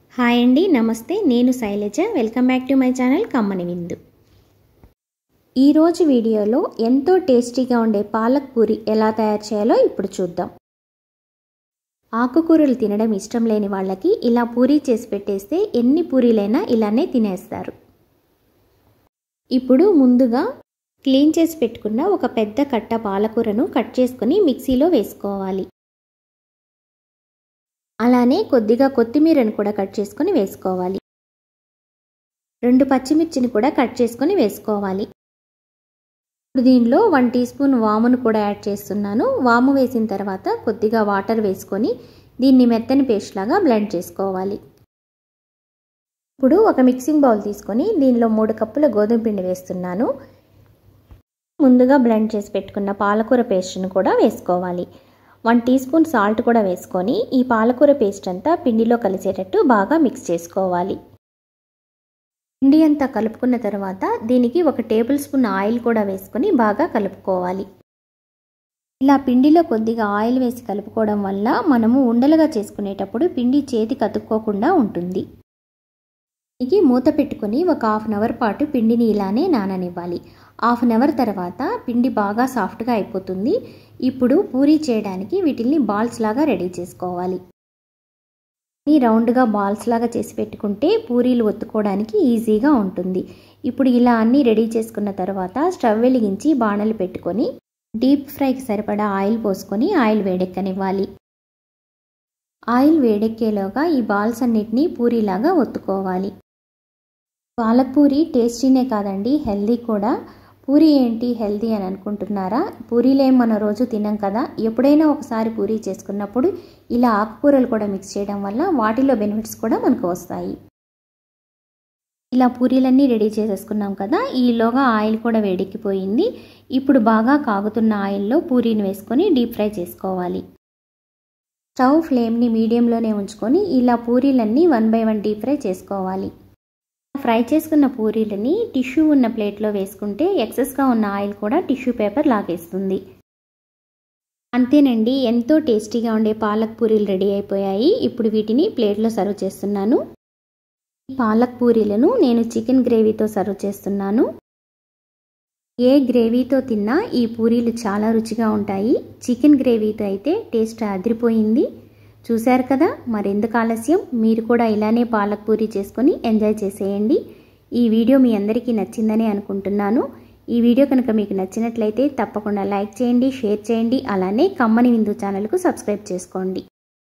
hi అండి నమస్తే నేను Shailaja welcome back to my channel కమ్మని విందు ఈరోజు వీడియోలో ఎంతో టేస్టీగా ఉండే పాలక్ పూరి ఎలా తయారు చేయాలో ఇప్పుడు చూద్దాం ఆకుకూరలు తినడం ఇష్టం లేని వాళ్ళకి ఇలా పూరీ చేసి పెట్టేస్తే ఎన్ని పూరీలైనా ఇలానే తినేస్తారు ఇప్పుడు ముందుగా క్లీన్ చేసి పెట్టుకున్న ఒక పెద్ద కట్ట పాలకూరను కట్ చేసుకుని మిక్సీలో వేసుకోవాలి అలానే కొద్దిగా కొత్తిమీరను కూడా కట్ చేసుకొని వేసుకోవాలి రెండు పచ్చిమిర్చిని కూడా కట్ చేసుకొని వేసుకోవాలి ఇప్పుడు దీనిలో వన్ టీ స్పూన్ వామును కూడా యాడ్ చేస్తున్నాను వాము వేసిన తర్వాత కొద్దిగా వాటర్ వేసుకొని దీన్ని మెత్తని పేస్ట్ లాగా బ్లెండ్ చేసుకోవాలి ఇప్పుడు ఒక మిక్సింగ్ బౌల్ తీసుకొని దీనిలో మూడు కప్పుల గోధుమ పిండి వేస్తున్నాను ముందుగా బ్లెండ్ చేసి పెట్టుకున్న పాలకూర పేస్ట్ను కూడా వేసుకోవాలి వన్ టీ స్పూన్ సాల్ట్ కూడా వేసుకొని ఈ పాలకూర పేస్ట్ అంతా పిండిలో కలిసేటట్టు బాగా మిక్స్ చేసుకోవాలి పిండి అంతా కలుపుకున్న తర్వాత దీనికి ఒక టేబుల్ స్పూన్ ఆయిల్ కూడా వేసుకొని బాగా కలుపుకోవాలి ఇలా పిండిలో కొద్దిగా ఆయిల్ వేసి కలుపుకోవడం వల్ల మనము ఉండలుగా చేసుకునేటప్పుడు పిండి చేతి కతుక్కోకుండా ఉంటుంది దీనికి మూత పెట్టుకొని ఒక హాఫ్ అన్ అవర్ పాటు పిండిని ఇలానే నాననివ్వాలి హాఫ్ అన్ అవర్ తర్వాత పిండి బాగా సాఫ్ట్గా అయిపోతుంది ఇప్పుడు పూరీ చేయడానికి వీటిని బాల్స్ లాగా రెడీ చేసుకోవాలి ఈ రౌండ్గా బాల్స్ లాగా చేసి పెట్టుకుంటే పూరీలు ఒత్తుకోవడానికి ఈజీగా ఉంటుంది ఇప్పుడు ఇలా అన్నీ రెడీ చేసుకున్న తర్వాత స్టవ్ వెలిగించి బాణలు పెట్టుకొని డీప్ ఫ్రైకి సరిపడా ఆయిల్ పోసుకొని ఆయిల్ వేడెక్కనివ్వాలి ఆయిల్ వేడెక్కేలోగా ఈ బాల్స్ అన్నిటినీ పూరీలాగా ఒత్తుకోవాలి పాలకూరి టేస్టీనే కాదండి హెల్దీ కూడా పూరి ఏంటి హెల్దీ అని అనుకుంటున్నారా పూరీలేం మనం రోజు తినం కదా ఎప్పుడైనా ఒకసారి పూరీ చేసుకున్నప్పుడు ఇలా ఆకుకూరలు కూడా మిక్స్ చేయడం వల్ల వాటిలో బెనిఫిట్స్ కూడా మనకు వస్తాయి ఇలా పూరీలన్నీ రెడీ చేసేసుకున్నాం కదా ఈలోగా ఆయిల్ కూడా వేడెక్కిపోయింది ఇప్పుడు బాగా కాగుతున్న ఆయిల్లో పూరీని వేసుకొని డీప్ ఫ్రై చేసుకోవాలి స్టవ్ ఫ్లేమ్ని మీడియంలోనే ఉంచుకొని ఇలా పూరీలన్నీ one by one deep fry చేసుకోవాలి ఫ్రై చేసుకున్న పూరీలని టిష్యూ ఉన్న ప్లేట్లో వేసుకుంటే ఎక్సెస్గా ఉన్న ఆయిల్ కూడా టిష్యూ పేపర్ లాగేస్తుంది అంతేనండి ఎంతో టేస్టీగా ఉండే పాలక్ పూరీలు రెడీ అయిపోయాయి ఇప్పుడు వీటిని ప్లేట్లో సర్వ్ చేస్తున్నాను ఈ పాలక్ పూరీలను నేను చికెన్ గ్రేవీతో సర్వ్ చేస్తున్నాను ఏ గ్రేవీతో తిన్నా ఈ పూరీలు చాలా రుచిగా ఉంటాయి చికెన్ గ్రేవీతో అయితే టేస్ట్ అదిరిపోయింది చూశారు కదా మరెందుకు ఆలస్యం మీరు కూడా ఇలానే పాలక్ పూరి చేసుకొని ఎంజాయ్ చేసేయండి ఈ వీడియో మీ అందరికీ నచ్చిందని అనుకుంటున్నాను ఈ వీడియో కనుక మీకు నచ్చినట్లయితే తప్పకుండా లైక్ చేయండి షేర్ చేయండి అలానే కమ్మని విందు ఛానల్కు సబ్స్క్రైబ్ చేసుకోండి